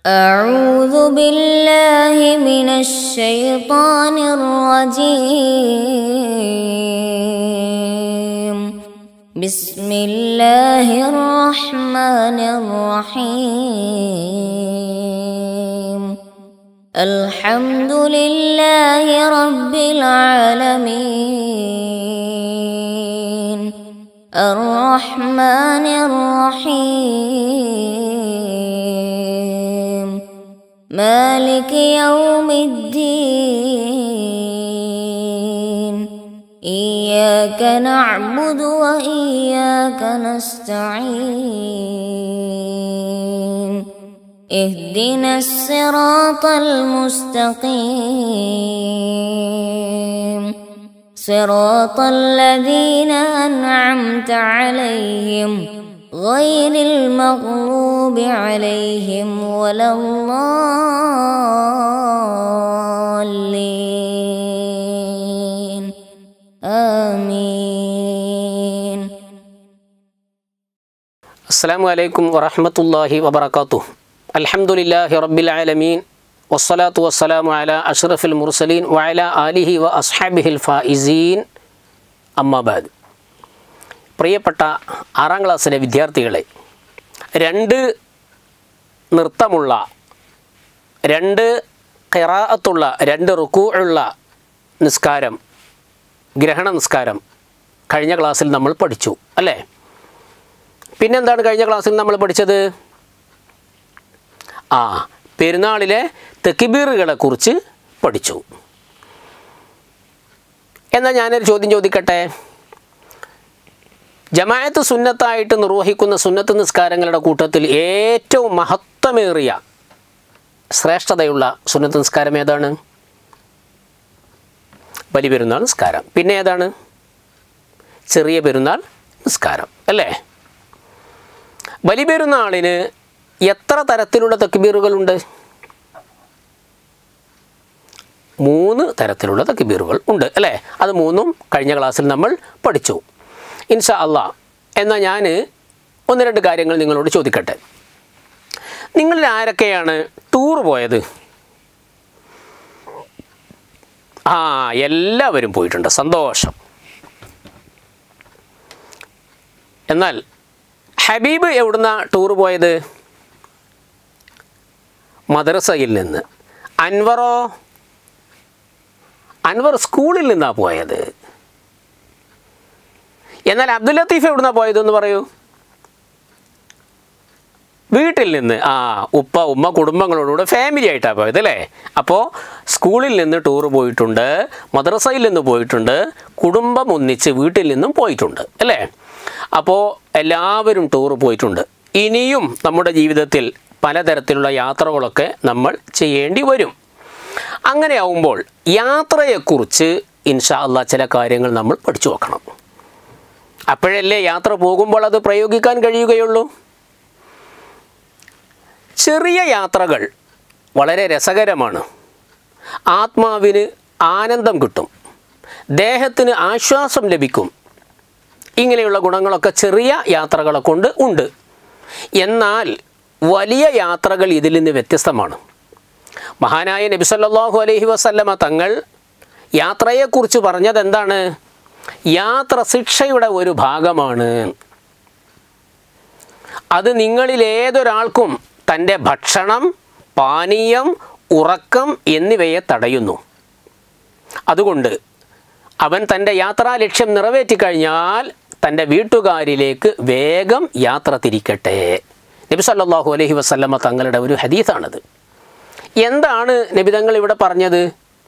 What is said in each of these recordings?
أعوذ بالله من الشيطان الرجيم بسم الله الرحمن الرحيم الحمد لله رب العالمين الرحمن الرحيم مالك يوم الدين إياك نعبد وإياك نستعين اهدنا الصراط المستقيم صراط الذين أنعمت عليهم غير المغضوب عليهم ولا الضالين آمين അസ്സാം വലൈക്കും വറഹമത്തല്ലാഹി വബർക്കാത്തു അൽഹംദുലില്ലാഹി റബ്ബിൽ ആലമീൻ വസ്സലാത്തു വസ്സലാമു അല അഷ്റഫുൽ മുർസലീൻ വഅല ആലിഹി വ അസ്ഹാബിഹിൽ ഫായിസീൻ അമ്മാബാദ് പ്രിയപ്പെട്ട ആറാം ക്ലാസ്സിലെ വിദ്യാർത്ഥികളെ രണ്ട് നൃത്തമുള്ള രണ്ട് ഖിറാഅത്തുള്ള രണ്ട് റുക്കൂഉള്ള നിസ്കാരം ഗ്രഹണ നിസ്കാരം കഴിഞ്ഞ ക്ലാസ്സിൽ നമ്മൾ പഠിച്ചു അല്ലേ പിന്നെന്താണ് കഴിഞ്ഞ ക്ലാസ്സിൽ നമ്മൾ പഠിച്ചത് ആ പെരുന്നാളിലെ തെക്കിബീറുകളെ കുറിച്ച് പഠിച്ചു എന്നാൽ ഞാനൊരു ചോദ്യം ചോദിക്കട്ടെ ജമാഅത്ത് സുന്നത്തായിട്ട് നിർവഹിക്കുന്ന സുന്നത്ത് നിസ്കാരങ്ങളുടെ കൂട്ടത്തിൽ ഏറ്റവും മഹത്വമേറിയ ശ്രേഷ്ഠതയുള്ള സുന്നത്ത് നിസ്കാരം ഏതാണ് ബലി പെരുന്നാൾ നിസ്കാരം പിന്നെ ഏതാണ് ചെറിയ പെരുന്നാൾ നിസ്കാരം അല്ലേ ബലിപെരുന്നാളിന് എത്ര തരത്തിലുള്ള തക്ബീറുകളുണ്ട് മൂന്ന് തരത്തിലുള്ള തക്ബീറുകൾ ഉണ്ട് അല്ലേ അത് മൂന്നും കഴിഞ്ഞ ക്ലാസ്സിൽ നമ്മൾ പഠിച്ചു ഇൻഷാ അള്ളാ എന്നാൽ ഞാൻ ഒന്ന് രണ്ട് കാര്യങ്ങൾ നിങ്ങളോട് ചോദിക്കട്ടെ നിങ്ങളിൽ ആരൊക്കെയാണ് ടൂർ പോയത് ആ എല്ലാവരും പോയിട്ടുണ്ട് സന്തോഷം എന്നാൽ ഹബീബ് എവിടുന്ന ടൂർ പോയത് മദ്രസയിൽ നിന്ന് അൻവറോ അൻവർ സ്കൂളിൽ നിന്നാണ് പോയത് എന്നാൽ അബ്ദുൽ ലത്തീഫ് എവിടുന്ന പോയതെന്ന് പറയൂ വീട്ടിൽ നിന്ന് ആ ഉപ്പ ഉമ്മ കുടുംബങ്ങളോടുകൂടെ ഫാമിലി ആയിട്ടാണ് പോയത് അല്ലേ അപ്പോൾ സ്കൂളിൽ നിന്ന് ടൂർ പോയിട്ടുണ്ട് മദ്രസയിൽ നിന്ന് പോയിട്ടുണ്ട് കുടുംബം ഒന്നിച്ച് വീട്ടിൽ നിന്നും പോയിട്ടുണ്ട് അല്ലേ അപ്പോൾ എല്ലാവരും ടൂർ പോയിട്ടുണ്ട് ഇനിയും നമ്മുടെ ജീവിതത്തിൽ പലതരത്തിലുള്ള യാത്രകളൊക്കെ നമ്മൾ ചെയ്യേണ്ടി വരും അങ്ങനെ ആവുമ്പോൾ യാത്രയെക്കുറിച്ച് ഇൻഷാ അള്ളാ ചില കാര്യങ്ങൾ നമ്മൾ പഠിച്ചു വെക്കണം അപ്പോഴല്ലേ യാത്ര പോകുമ്പോൾ അത് പ്രയോഗിക്കാൻ കഴിയുകയുള്ളൂ ചെറിയ യാത്രകൾ വളരെ രസകരമാണ് ആത്മാവിന് ആനന്ദം കിട്ടും ദേഹത്തിന് ആശ്വാസം ലഭിക്കും ഇങ്ങനെയുള്ള ഗുണങ്ങളൊക്കെ ചെറിയ യാത്രകളെ കൊണ്ട് ഉണ്ട് എന്നാൽ വലിയ യാത്രകൾ ഇതിൽ നിന്ന് വ്യത്യസ്തമാണ് മഹാനായ നബി സല്ലല്ലാഹു അലൈഹി വസല്ലമ തങ്ങൾ യാത്രയെക്കുറിച്ച് പറഞ്ഞത് എന്താണ് യാത്ര ശിക്ഷയുടെ ഒരു ഭാഗമാണ് അത് നിങ്ങളിൽ ഏതൊരാൾക്കും തൻ്റെ ഭക്ഷണം പാനീയം ഉറക്കം എന്നിവയെ തടയുന്നു അതുകൊണ്ട് അവൻ തൻ്റെ യാത്രാ ലക്ഷ്യം നിറവേറ്റിക്കഴിഞ്ഞാൽ തൻ്റെ വീട്ടുകാരിലേക്ക് വേഗം യാത്ര തിരിക്കട്ടെ നബി സല്ലല്ലാഹു അലൈഹി വസല്ലമ തങ്ങളുടെ ഒരു ഹദീസാണത് എന്താണ് നബി തങ്ങൾ ഇവിടെ പറഞ്ഞത്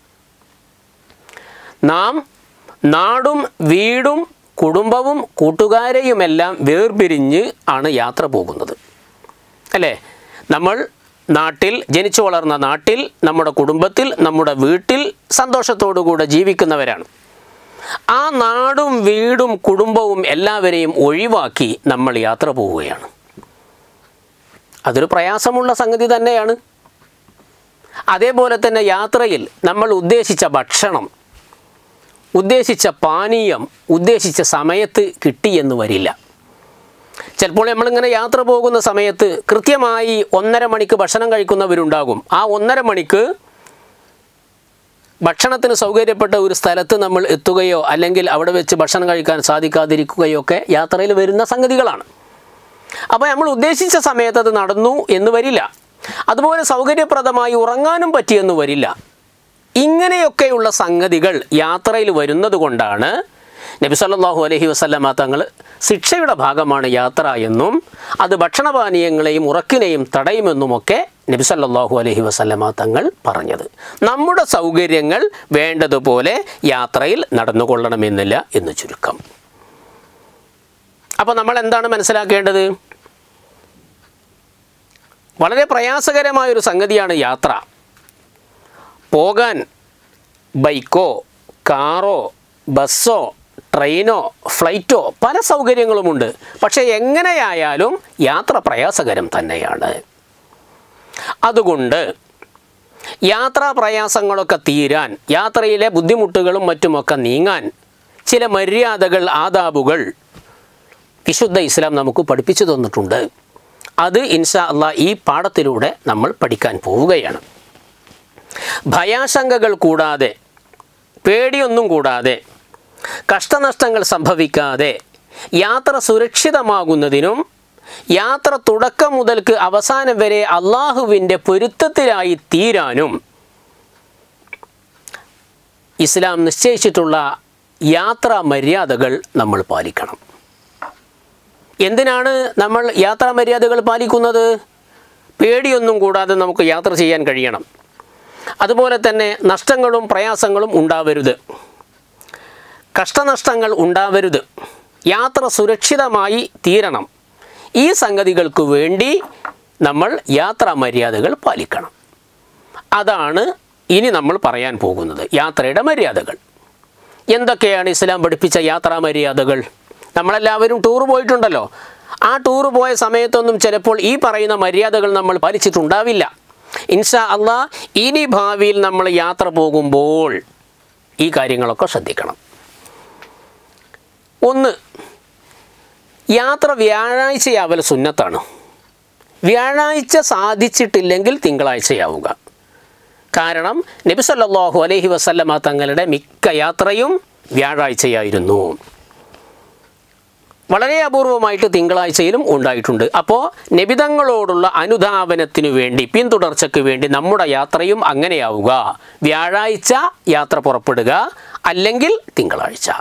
നാം നാടും വീടും കുടുംബവും കൂട്ടുകാരെയുമെല്ലാം വേർപിരിഞ്ഞ് ആണ് യാത്ര പോകുന്നത് അല്ലേ നമ്മൾ നാട്ടിൽ ജനിച്ചു വളർന്ന നാട്ടിൽ നമ്മുടെ കുടുംബത്തിൽ നമ്മുടെ വീട്ടിൽ സന്തോഷത്തോടുകൂടെ ജീവിക്കുന്നവരാണ് ആ നാടും വീടും കുടുംബവും എല്ലാവരെയും ഒഴിവാക്കി നമ്മൾ യാത്ര പോവുകയാണ് അതൊരു പ്രയാസമുള്ള സംഗതി തന്നെയാണ് അതേപോലെ തന്നെ യാത്രയിൽ നമ്മൾ ഉദ്ദേശിച്ച ഭക്ഷണം ഉദ്ദേശിച്ച പാനീയം ഉദ്ദേശിച്ച സമയത്ത് കിട്ടിയെന്ന് വരില്ല ചിലപ്പോൾ നമ്മളിങ്ങനെ യാത്ര പോകുന്ന സമയത്ത് കൃത്യമായി ഒന്നര മണിക്ക് ഭക്ഷണം കഴിക്കുന്നവരുണ്ടാകും ആ ഒന്നര മണിക്ക് ഭക്ഷണത്തിന് സൗകര്യപ്പെട്ട ഒരു സ്ഥലത്ത് നമ്മൾ എത്തുകയോ അല്ലെങ്കിൽ അവിടെ വെച്ച് ഭക്ഷണം കഴിക്കാൻ സാധിക്കാതിരിക്കുകയോ ഒക്കെ യാത്രയിൽ വരുന്ന സംഗതികളാണ് അപ്പോൾ നമ്മൾ ഉദ്ദേശിച്ച സമയത്ത് അത് നടന്നു എന്ന് വരില്ല അതുപോലെ സൗകര്യപ്രദമായി ഉറങ്ങാനും പറ്റിയെന്ന് വരില്ല ഇങ്ങനെയൊക്കെയുള്ള സംഗതികൾ യാത്രയിൽ വരുന്നത് കൊണ്ടാണ് നബി സല്ലല്ലാഹു അലൈഹി വസല്ലമ തങ്ങൾ ശിക്ഷയുടെ ഭാഗമാണ് യാത്ര എന്നും അത് ഭക്ഷണപാനീയങ്ങളെയും ഉറക്കിനെയും തടയുമെന്നുമൊക്കെ നബി സല്ലല്ലാഹു അലൈഹി വസല്ലമ തങ്ങൾ പറഞ്ഞത് നമ്മുടെ സൗകര്യങ്ങൾ വേണ്ടതുപോലെ യാത്രയിൽ നടന്നുകൊള്ളണമെന്നില്ല എന്ന് ചുരുക്കം അപ്പോൾ നമ്മൾ എന്താണ് മനസ്സിലാക്കേണ്ടത് വളരെ പ്രയാസകരമായൊരു സംഗതിയാണ് യാത്ര പോകാൻ ബൈക്കോ കാറോ ബസ്സോ ട്രെയിനോ ഫ്ലൈറ്റോ പല സൗകര്യങ്ങളുമുണ്ട് പക്ഷേ എങ്ങനെയായാലും യാത്ര പ്രയാസകരം തന്നെയാണ് അതുകൊണ്ട് യാത്രാ പ്രയാസങ്ങളൊക്കെ തീരാൻ യാത്രയിലെ ബുദ്ധിമുട്ടുകളും മറ്റുമൊക്കെ നീങ്ങാൻ ചില മര്യാദകൾ ആദാബുകൾ വിശുദ്ധ ഇസ്ലാം നമുക്ക് പഠിപ്പിച്ചു തന്നിട്ടുണ്ട് അത് ഇൻഷാ അള്ളാ ഈ പാഠത്തിലൂടെ നമ്മൾ പഠിക്കാൻ പോവുകയാണ് ഭയാശങ്കകൾ കൂടാതെ പേടിയൊന്നും കൂടാതെ കഷ്ടനഷ്ടങ്ങൾ സംഭവിക്കാതെ യാത്ര സുരക്ഷിതമാകുന്നതിനും യാത്ര തുടക്കം മുതൽക്ക് അവസാനം വരെ അള്ളാഹുവിൻ്റെ പൊരുത്തത്തിലായി തീരാനും ഇസ്ലാം നിശ്ചയിച്ചിട്ടുള്ള യാത്രാ മര്യാദകൾ നമ്മൾ പാലിക്കണം എന്തിനാണ് നമ്മൾ യാത്രാ മര്യാദകൾ പാലിക്കുന്നത് പേടിയൊന്നും കൂടാതെ നമുക്ക് യാത്ര ചെയ്യാൻ കഴിയണം അതുപോലെ തന്നെ നഷ്ടങ്ങളും പ്രയാസങ്ങളും ഉണ്ടാവരുത് കഷ്ടനഷ്ടങ്ങൾ ഉണ്ടാവരുത് യാത്ര സുരക്ഷിതമായി തീരണം ഈ സംഗതികൾക്ക് വേണ്ടി നമ്മൾ യാത്രാ മര്യാദകൾ പാലിക്കണം അതാണ് ഇനി നമ്മൾ പറയാൻ പോകുന്നത് യാത്രയുടെ മര്യാദകൾ എന്തൊക്കെയാണ് ഇസ്ലാം പഠിപ്പിച്ച യാത്രാ മര്യാദകൾ നമ്മളെല്ലാവരും ടൂർ പോയിട്ടുണ്ടല്ലോ ആ ടൂർ പോയ സമയത്തൊന്നും ചിലപ്പോൾ ഈ പറയുന്ന മര്യാദകൾ നമ്മൾ പാലിച്ചിട്ടുണ്ടാവില്ല ഇൻഷാ അള്ളാ ഇനി ഭാവിയിൽ നമ്മൾ യാത്ര പോകുമ്പോൾ ഈ കാര്യങ്ങളൊക്കെ ശ്രദ്ധിക്കണം ഒന്ന് യാത്ര വ്യാഴാഴ്ചയാവൽ സുന്നത്താണ് വ്യാഴാഴ്ച സാധിച്ചിട്ടില്ലെങ്കിൽ തിങ്കളാഴ്ചയാവുക കാരണം നബി സല്ലല്ലാഹു അലൈഹി വസല്ലമ തങ്ങളുടെ മിക്ക യാത്രയും വ്യാഴാഴ്ചയായിരുന്നു വളരെ അപൂർവമായിട്ട് തിങ്കളാഴ്ചയിലും ഉണ്ടായിട്ടുണ്ട് അപ്പോൾ നബിതങ്ങളോടുള്ള അനുധാവനത്തിനു വേണ്ടി പിന്തുടർച്ചയ്ക്ക് വേണ്ടി നമ്മുടെ യാത്രയും അങ്ങനെയാവുക വ്യാഴാഴ്ച യാത്ര പുറപ്പെടുക അല്ലെങ്കിൽ തിങ്കളാഴ്ച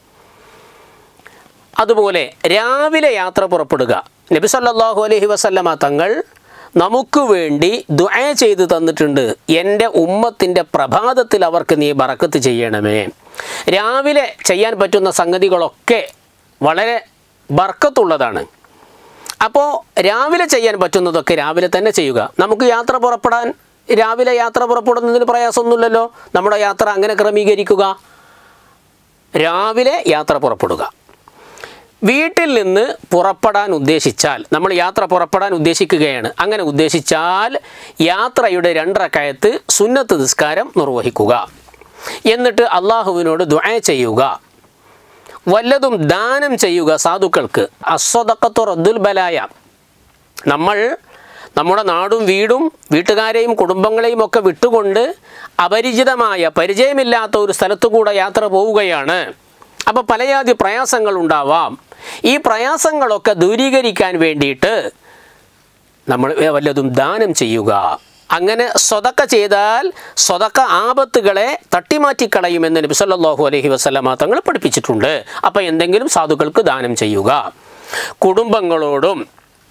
അതുപോലെ രാവിലെ യാത്ര പുറപ്പെടുക നബി സല്ലല്ലാഹു അലൈഹി വസല്ലമ തങ്ങൾ നമുക്ക് വേണ്ടി ദുആ ചെയ്ത് തന്നിട്ടുണ്ട് എൻ്റെ ഉമ്മത്തിൻ്റെ പ്രഭാതത്തിൽ അവർക്ക് നീ ബറക്കത്ത് ചെയ്യണമേ രാവിലെ ചെയ്യാൻ പറ്റുന്ന സംഗതികളൊക്കെ വളരെ ബർക്കത്തുള്ളതാണ് അപ്പോൾ രാവിലെ ചെയ്യാൻ പറ്റുന്നതൊക്കെ രാവിലെ തന്നെ ചെയ്യുക നമുക്ക് യാത്ര പുറപ്പെടാൻ രാവിലെ യാത്ര പുറപ്പെടുന്നതിന് പ്രയാസമൊന്നുമില്ലല്ലോ നമ്മുടെ യാത്ര അങ്ങനെ ക്രമീകരിക്കുക രാവിലെ യാത്ര പുറപ്പെടുക വീട്ടിൽ നിന്ന് പുറപ്പെടാൻ ഉദ്ദേശിച്ചാൽ നമ്മൾ യാത്ര പുറപ്പെടാൻ ഉദ്ദേശിക്കുകയാണ് അങ്ങനെ ഉദ്ദേശിച്ചാൽ യാത്രയുടെ രണ്ടരക്കയത്ത് സുന്നത്ത് നിസ്കാരം നിർവഹിക്കുക എന്നിട്ട് അള്ളാഹുവിനോട് ദ്വയ ചെയ്യുക വല്ലതും ദാനം ചെയ്യുക സാധുക്കൾക്ക് അസ്വതക്കത്തു റദ്ദുൽ ബലായ നമ്മൾ നമ്മുടെ നാടും വീടും വീട്ടുകാരെയും കുടുംബങ്ങളെയും ഒക്കെ വിട്ടുകൊണ്ട് അപരിചിതമായ പരിചയമില്ലാത്ത ഒരു സ്ഥലത്തു കൂടെ യാത്ര പോവുകയാണ് അപ്പോൾ പലജാതി പ്രയാസങ്ങൾ ഉണ്ടാവാം ഈ പ്രയാസങ്ങളൊക്കെ ദൂരീകരിക്കാൻ വേണ്ടിയിട്ട് നമ്മൾ വല്ലതും ദാനം ചെയ്യുക അങ്ങനെ സ്വതക്ക ചെയ്താൽ സ്വതക്ക ആപത്തുകളെ തട്ടിമാറ്റിക്കളയുമെന്ന് നബി സല്ലല്ലാഹു അലൈഹി വസല്ലമ തങ്ങൾ പഠിപ്പിച്ചിട്ടുണ്ട് അപ്പോൾ എന്തെങ്കിലും സാധുക്കൾക്ക് ദാനം ചെയ്യുക കുടുംബങ്ങളോടും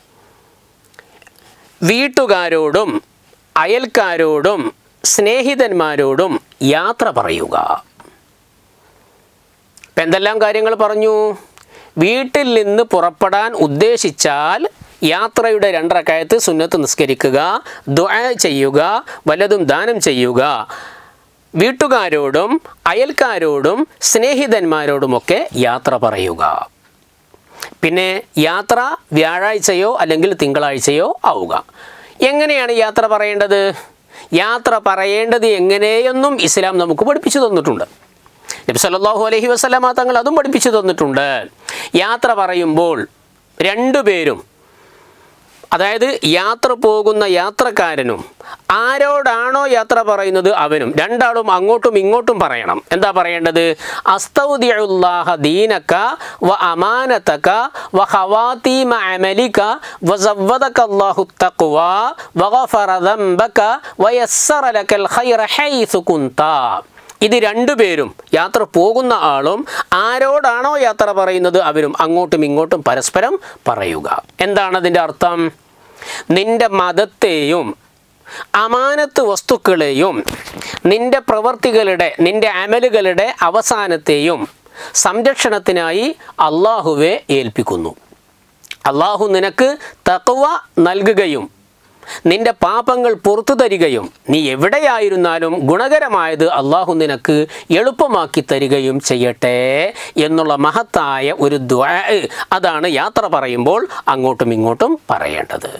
വീട്ടുകാരോടും അയൽക്കാരോടും സ്നേഹിതന്മാരോടും യാത്ര പറയുക ഇപ്പം എന്തെല്ലാം കാര്യങ്ങൾ പറഞ്ഞു വീട്ടിൽ നിന്ന് പുറപ്പെടാൻ ഉദ്ദേശിച്ചാൽ യാത്രയുടെ രണ്ടരക്കയത്ത് സുന്നത്ത് നിസ്കരിക്കുക ദുആ ചെയ്യുക വല്ലതും ദാനം ചെയ്യുക വീട്ടുകാരോടും അയൽക്കാരോടും സ്നേഹിതന്മാരോടുമൊക്കെ യാത്ര പറയുക പിന്നെ യാത്ര വ്യാഴാഴ്ചയോ അല്ലെങ്കിൽ തിങ്കളാഴ്ചയോ ആവുക എങ്ങനെയാണ് യാത്ര പറയേണ്ടത് യാത്ര പറയേണ്ടത് എങ്ങനെയെന്നും ഇസ്ലാം നമുക്ക് പഠിപ്പിച്ചു തന്നിട്ടുണ്ട് നബി സല്ലല്ലാഹു അലൈഹി വസല്ലമ തങ്ങൾ അതും പഠിപ്പിച്ചു തന്നിട്ടുണ്ട് യാത്ര പറയുമ്പോൾ രണ്ടുപേരും അതായത് യാത്ര പോകുന്ന യാത്രക്കാരനും ആരോടാണോ യാത്ര പറയുന്നത് അവനും രണ്ടാളും അങ്ങോട്ടും ഇങ്ങോട്ടും പറയണം എന്താ പറയേണ്ടത് അസ്തൗദിഉല്ലാഹ ദീനക വ അമാനതക വ ഖവാതീമ അമലിക വ സവ്വദക അല്ലാഹു തഖ്വ വ ഗഫറ ദംബക വ യസ്സറ ലക്കൽ ഖൈറ ഹൈസു കുന്ത ഇത് രണ്ടുപേരും യാത്ര പോകുന്ന ആളും ആരോടാണോ യാത്ര പറയുന്നത് അവരും അങ്ങോട്ടും ഇങ്ങോട്ടും പരസ്പരം പറയുക എന്താണ് അതിൻ്റെ അർത്ഥം നിന്റെ മതത്തെയും അമാനത്ത് വസ്തുക്കളെയും നിന്റെ പ്രവർത്തികളുടെ നിന്റെ അമലുകളുടെ അവസാനത്തെയും സംരക്ഷണത്തിനായി അള്ളാഹുവെ ഏൽപ്പിക്കുന്നു അള്ളാഹു നിനക്ക് തക്വ നൽകുകയും നിന്റെ പാപങ്ങൾ പുറത്തു തരികയും നീ എവിടെയായിരുന്നാലും ഗുണകരമായത് അള്ളാഹു നിനക്ക് എളുപ്പമാക്കി തരികയും ചെയ്യട്ടെ എന്നുള്ള മഹത്തായ ഒരു ദ്വാ അതാണ് യാത്ര പറയുമ്പോൾ അങ്ങോട്ടും ഇങ്ങോട്ടും പറയേണ്ടത്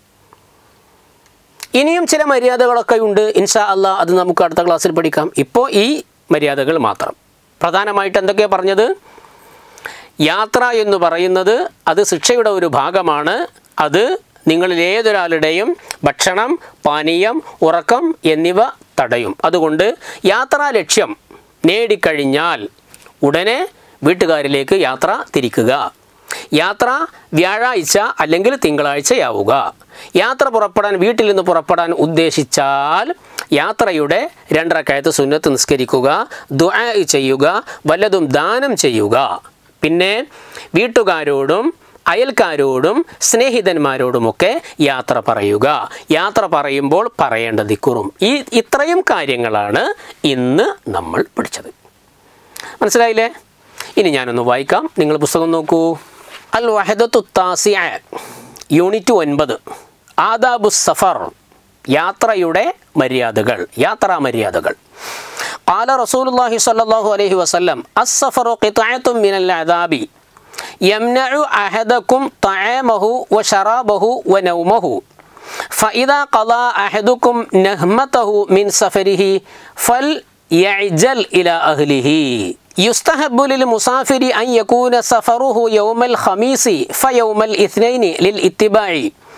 ഇനിയും ചില മര്യാദകളൊക്കെ ഉണ്ട് ഇൻഷാ അല്ലാ അത് നമുക്ക് അടുത്ത ക്ലാസ്സിൽ പഠിക്കാം ഇപ്പോൾ ഈ മര്യാദകൾ മാത്രം പ്രധാനമായിട്ട് എന്തൊക്കെയാണ് പറഞ്ഞത് യാത്ര എന്ന് പറയുന്നത് അത് ശിക്ഷയുടെ ഒരു ഭാഗമാണ് അത് നിങ്ങളിൽ ഏതൊരാളുടെയും ഭക്ഷണം പാനീയം ഉറക്കം എന്നിവ തടയും അതുകൊണ്ട് യാത്രാ ലക്ഷ്യം നേടിക്കഴിഞ്ഞാൽ ഉടനെ വീട്ടുകാരിലേക്ക് യാത്ര തിരിക്കുക യാത്ര വ്യാഴാഴ്ച അല്ലെങ്കിൽ തിങ്കളാഴ്ചയാവുക യാത്ര പുറപ്പെടാൻ വീട്ടിൽ നിന്ന് പുറപ്പെടാൻ ഉദ്ദേശിച്ചാൽ യാത്രയുടെ രണ്ടരക്കയത്ത് സുന്നത്ത് നിസ്കരിക്കുക ദുആ ചെയ്യുക വല്ലതും ദാനം ചെയ്യുക പിന്നെ വീട്ടുകാരോടും അയൽക്കാരോടും സ്നേഹിതന്മാരോടുമൊക്കെ യാത്ര പറയുക യാത്ര പറയുമ്പോൾ പറയേണ്ട ദിക്കുറും ഈ ഇത്രയും കാര്യങ്ങളാണ് ഇന്ന് നമ്മൾ പഠിച്ചത് മനസ്സിലായില്ലേ ഇനി ഞാനൊന്ന് വായിക്കാം നിങ്ങൾ പുസ്തകം നോക്കൂ അൽ വഹദത്തു താസിയ യൂണിറ്റ് ഒൻപത് ആദാബു സഫർ യാത്രയുടെ മര്യാദകൾ യാത്രാ മര്യാദകൾ قال رسول الله صلى الله عليه وسلم السفر قطعة من العذاب يمنع أحدكم طعامه وشرابه ونومه فإذا قضى أحدكم نهمته من سفره فليعجل إلى أهله يستحب للمسافر أن يكون سفره يوم الخميس فيوم الاثنين للاتباع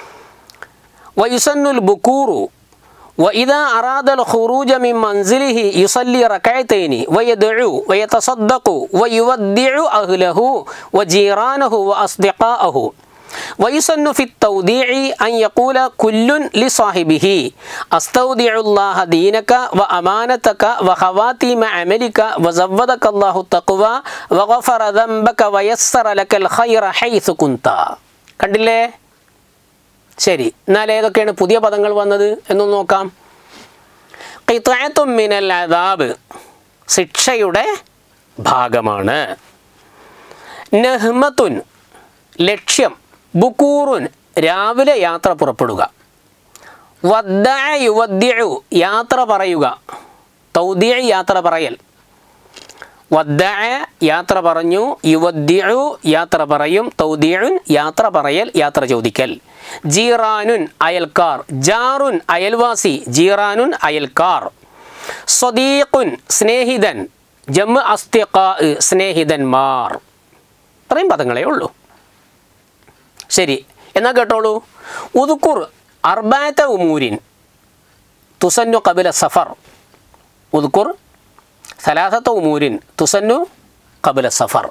ويسن البكور وإذا أراد الخروج من منزله يصلي ركعتين ويدعو ويتصدق ويودع أهله وجيرانه وأصدقاءه ويسن في التوديع أن يقول كل لصاحبه أستودع الله دينك وأمانتك وخواتيم عملك وزودك الله التقوى وغفر ذنبك ويسر لك الخير حيث كنت കണ്ടില്ലേ ശരി എന്നാൽ ഏതൊക്കെയാണ് പുതിയ പദങ്ങൾ വന്നത് എന്നൊന്ന് നോക്കാം ഖിത്അത്തും മിനൽ അദാബ് ശിക്ഷയുടെ ഭാഗമാണ് നഹ്മത്തുൻ ലക്ഷ്യം ബുക്കൂറുൻ രാവിലെ യാത്ര പുറപ്പെടുക വദ്ദഅ യുവദ്ദിഉ യാത്ര പറയുക തൗദിഅ യാത്ര പറയൽ വദ്ദഅ യാത്ര പറഞ്ഞു യുവദ്ദിഉ യാത്ര പറയും തൗദിഉൻ യാത്ര പറയൽ യാത്ര ചോദിക്കൽ ജീറാനുൻ അയൽക്കാർ ജാറുൻ അയൽവാസി ജീറാനുൻ അയൽക്കാർ സ്വദീഖുൻ സ്നേഹിതൻ ജമ്മ് അസ്തിഖാ സ്നേഹിതന്മാർ ഇത്രയും പദങ്ങളേ ഉള്ളൂ ശരി എന്നാൽ കേട്ടോളൂ ഉദുക്കുർ അർബാത്ത ഉമൂരിൻ തുസന്നു കബില സഫർ ഉദുക്കുർ സലാസത്ത ഉമൂരിൻ തുസന്നു കബില സഫർ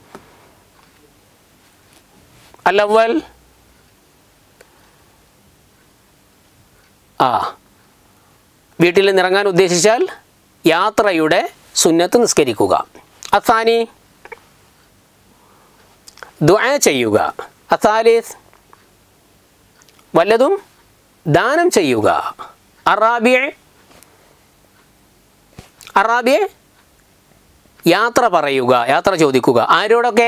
അല്ലവൽ ആ വീട്ടിൽ നിന്ന് ഇറങ്ങാൻ ഉദ്ദേശിച്ചാൽ യാത്രയുടെ സുന്നത്ത് നിസ്കരിക്കുക അസാനി ദുആ ചെയ്യുക അസാലിസ് വല്ലതും ദാനം ചെയ്യുക അറാബിയ അറാബിയ യാത്ര പറയുക യാത്ര ചോദിക്കുക ആരോടൊക്കെ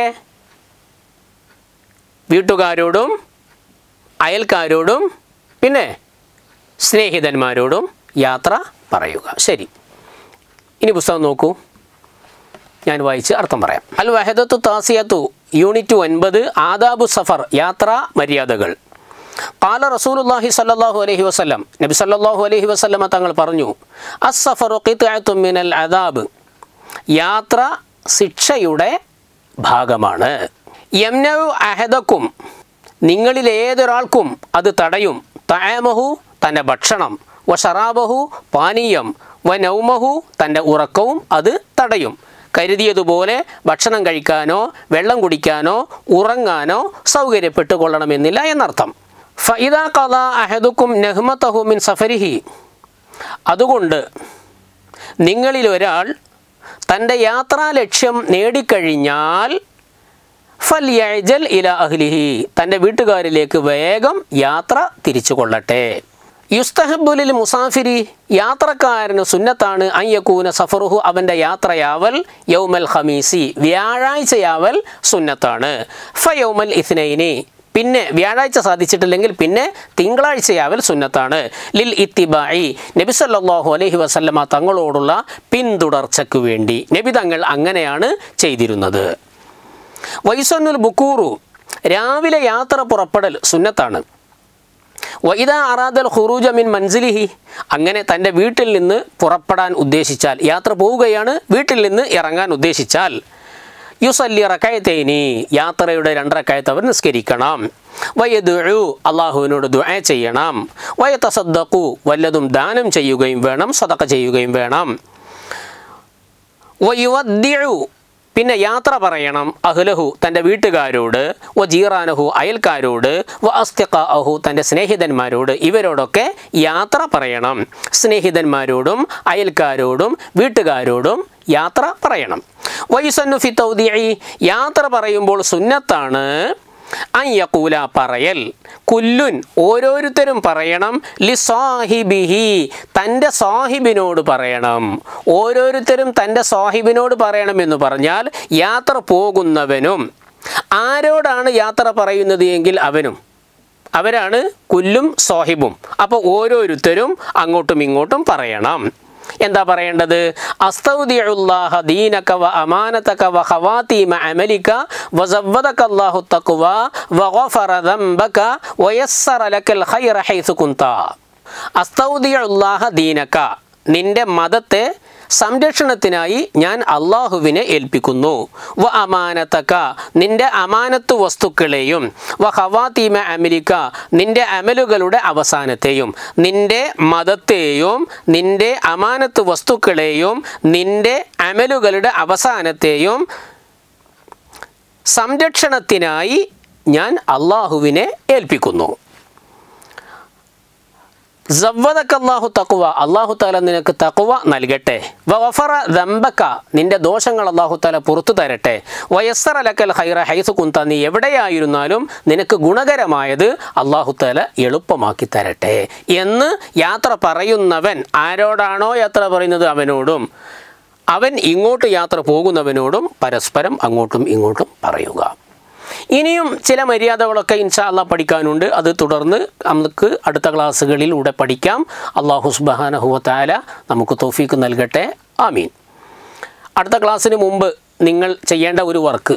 വീട്ടുകാരോടും അയൽക്കാരോടും പിന്നെ സ്നേഹിതന്മാരോടും യാത്ര പറയുക ശരി ഇനി പുസ്തകം നോക്കൂ ഞാൻ വായിച്ച് അർത്ഥം പറയാം അൽ വഹദത്തു താസിയത്തു യൂണിറ്റ് ഒൻപത് ആദാബു സഫർ യാത്രാ മര്യാദകൾ കാല റസൂലുല്ലാഹി സല്ലല്ലാഹു അലൈഹി വസല്ലം നബി സല്ലല്ലാഹു അലൈഹി വസല്ലമ തങ്ങൾ പറഞ്ഞു അസ്സഫറു ഖിത്അത്തും മിനൽ അദാബ് യാത്ര ശിക്ഷയുടെ ഭാഗമാണ് യംനഉ അഹദക്കും നിങ്ങളിൽ ഏതൊരാൾക്കും അത് തടയും തയമഹു തൻ്റെ ഭക്ഷണം വ ഷറാബഹു പാനീയം വ നൗമഹു തൻ്റെ ഉറക്കവും അത് തടയും കരുതിയതുപോലെ ഭക്ഷണം കഴിക്കാനോ വെള്ളം കുടിക്കാനോ ഉറങ്ങാനോ സൗകര്യപ്പെട്ടു കൊള്ളണമെന്നില്ല എന്നർത്ഥം ഫൈദ കഥ അഹദുക്കും നെഹ്മത്തഹു മിൻ സഫരിഹി അതുകൊണ്ട് നിങ്ങളിൽ ഒരാൾ തൻ്റെ യാത്രാ ലക്ഷ്യം നേടിക്കഴിഞ്ഞാൽ ഫല്യജൽ ഇല അഹ്ലിഹി തൻ്റെ വീട്ടുകാരിലേക്ക് വേഗം യാത്ര തിരിച്ചു കൊള്ളട്ടെ യുസ്തഹബുലിൽ മുസാഫിരി യാത്രക്കാരന് സുന്നത്താണ് അയ്യക്കൂന സഫറുഹു അവൻ്റെ യാത്രയാവൽ യൗമൽ ഖമീസി വ്യാഴാഴ്ചയാവൽ സുന്നത്താണ് ഫയൗമൽ ഇസ്നൈനി പിന്നെ വ്യാഴാഴ്ച സാധിച്ചിട്ടില്ലെങ്കിൽ പിന്നെ തിങ്കളാഴ്ചയാവൽ സുന്നത്താണ് ലിൽ ഇത്തിബായി നബി സല്ലല്ലാഹു അലൈഹി വസല്ലമ തങ്ങളോടുള്ള പിന്തുടർച്ചയ്ക്ക് വേണ്ടി നബി തങ്ങൾ അങ്ങനെയാണ് ചെയ്തിരുന്നത് വൈസന്നുൽ ബുക്കൂറു രാവിലെ യാത്ര പുറപ്പെടൽ സുന്നത്താണ് വൈദ അറാദൽ ഖുറൂജ മിൻ മൻസിലിഹി അങ്ങനെ തൻ്റെ വീട്ടിൽ നിന്ന് പുറപ്പെടാൻ ഉദ്ദേശിച്ചാൽ യാത്ര പോവുകയാണ് വീട്ടിൽ നിന്ന് ഇറങ്ങാൻ ഉദ്ദേശിച്ചാൽ യുസല്ലി റക്കയത്തേനി യാത്രയുടെ രണ്ടരക്കയത്ത് അവർ നിസ്കരിക്കണം വയദുഴു അള്ളാഹുവിനോട് ദുആ ചെയ്യണം വയതസദ്ദഖു വല്ലതും ദാനം ചെയ്യുകയും വേണം സദക്ക ചെയ്യുകയും വേണം വയുവദ്ദിഉ പിന്നെ യാത്ര പറയണം അഹ്ലഹു തൻ്റെ വീട്ടുകാരോട് വ ജീറാനഹു അയൽക്കാരോട് വ അസ്തിഖാഹു തൻ്റെ സ്നേഹിതന്മാരോട് ഇവരോടൊക്കെ യാത്ര പറയണം സ്നേഹിതന്മാരോടും അയൽക്കാരോടും വീട്ടുകാരോടും യാത്ര പറയണം വൈസന്നു ഫി തൗദിഇ യാത്ര പറയുമ്പോൾ സുന്നത്താണ് അയ്യക്കൂല പറയൽ കുല്ലുൻ ഓരോരുത്തരും പറയണം ലി സാഹിബിഹി തൻ്റെ സാഹിബിനോട് പറയണം ഓരോരുത്തരും തൻ്റെ സാഹിബിനോട് പറയണം എന്ന് പറഞ്ഞാൽ യാത്ര പോകുന്നവനും ആരോടാണ് യാത്ര പറയുന്നത് എങ്കിൽ അവനും അവരാണ് കുല്ലും സാഹിബും അപ്പോൾ ഓരോരുത്തരും അങ്ങോട്ടും ഇങ്ങോട്ടും പറയണം എന്താ പറയേണ്ടത് അസ്തൗദിഉല്ലാഹ ദീനക വ അമാനതക വ ഖവാതീമ അമലിക വ സവ്വദക അല്ലാഹു തഖ്വ വ ഗഫറ ദംബക വ യസ്സറ ലക്കൽ ഖൈറ ഹൈസു കുന്ത അസ്തൗദിഉല്ലാഹ ദീനക നിന്റെ മതത്തെ സംരക്ഷണത്തിനായി ഞാൻ അള്ളാഹുവിനെ ഏൽപ്പിക്കുന്നു വ അമാനത്തക്ക നിന്റെ അമാനത്ത് വസ്തുക്കളെയും വ ഹവാത്തീമ അമലിക്ക നിന്റെ അമലുകളുടെ അവസാനത്തെയും നിന്റെ മതത്തെയും നിന്റെ അമാനത്ത് വസ്തുക്കളെയും നിന്റെ അമലുകളുടെ അവസാനത്തെയും സംരക്ഷണത്തിനായി ഞാൻ അള്ളാഹുവിനെ ഏൽപ്പിക്കുന്നു അള്ളാഹു തക്കുവ അള്ളാഹു താല നിനക്ക് തക്കുവ നൽകട്ടെ വഫറ ദമ്പക്ക നിന്റെ ദോഷങ്ങൾ അള്ളാഹു താല പുറത്തു തരട്ടെ വയസ്സർ അലക്കൽ ഹൈറ ഹൈസു കുന്ത നീ എവിടെയായിരുന്നാലും നിനക്ക് ഗുണകരമായത് അള്ളാഹു താല എളുപ്പമാക്കി തരട്ടെ എന്ന് യാത്ര പറയുന്നവൻ ആരോടാണോ യാത്ര പറയുന്നത് അവനോടും അവൻ ഇങ്ങോട്ട് യാത്ര പോകുന്നവനോടും പരസ്പരം അങ്ങോട്ടും ഇങ്ങോട്ടും പറയുക ഇനിയും ചില മര്യാദകളൊക്കെ ഇൻഷാല്ല പഠിക്കാനുണ്ട് അത് തുടർന്ന് നമുക്ക് അടുത്ത ക്ലാസ്സുകളിലൂടെ പഠിക്കാം അള്ളാഹു സുബാനഹുവത്തായ നമുക്ക് തോഫീക്ക് നൽകട്ടെ ആമീൻ അടുത്ത ക്ലാസ്സിന് മുമ്പ് നിങ്ങൾ ചെയ്യേണ്ട ഒരു വർക്ക്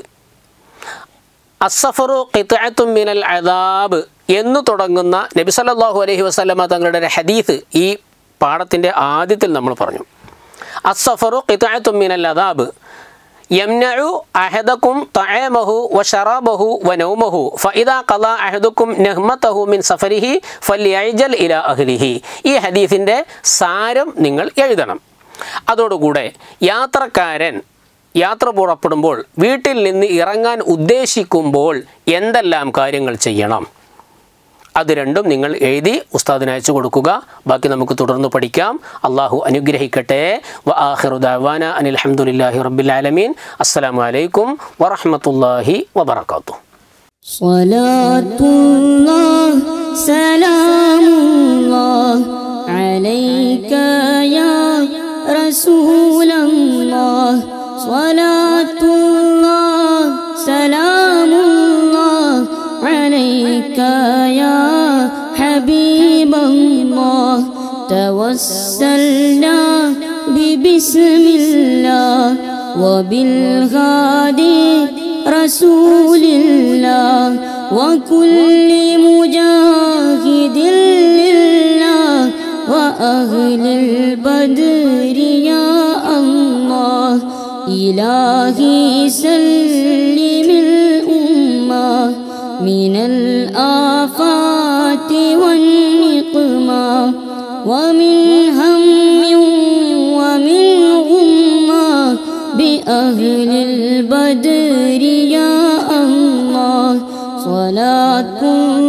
അസഫറു ഖിത്തഅത്തും മിനൽ അദാബ് എന്ന് തുടങ്ങുന്ന നബി സല്ലല്ലാഹു അലൈഹി വസല്ലമ തങ്ങളുടെ ഒരു ഹദീസ് ഈ പാഠത്തിൻ്റെ ആദ്യത്തിൽ നമ്മൾ പറഞ്ഞു അസഫറു ഖിത്തഅത്തും മിനൽ അദാബ് യംനഉ അഹദക്കും തഅമഹു വശറാബഹു വനൗമഹു ഫഇദാ ഖളാ അഹദുക്കും നഹ്മതഹു മിൻ സഫരിഹി ഫല്യഅജൽ ഇലാ അഹ്ലിഹി ഈ ഹദീസിൻ്റെ സാരം നിങ്ങൾ എഴുതണം അതോടുകൂടെ യാത്രക്കാരൻ യാത്ര പുറപ്പെടുമ്പോൾ വീട്ടിൽ നിന്ന് ഇറങ്ങാൻ ഉദ്ദേശിക്കുമ്പോൾ എന്തെല്ലാം കാര്യങ്ങൾ ചെയ്യണം അത് രണ്ടും നിങ്ങൾ എഴുതി ഉസ്താദിന് അയച്ചു കൊടുക്കുക ബാക്കി നമുക്ക് തുടർന്ന് പഠിക്കാം അള്ളാഹു അനുഗ്രഹിക്കട്ടെ വ ആഖിറു ദഅവാന അനിൽ ഹംദുലില്ലാഹി റബ്ബിൽ ആലമീൻ അസ്സലാമു അലൈക്കും വറഹ്മത്തുള്ളാഹി വബറകാതുഹു صلاة الله سلام الله عليك يا رسول الله صلاة الله سلام الله عليك يا حبيب الله توسلنا ببسم الله وبالغادي رسول الله وكل مجاهد لله وأهل البدر يا الله إلهي سلم الأمة من الأرض حكما ومن هم ومن غمة بأهل البدر يا الله صلاة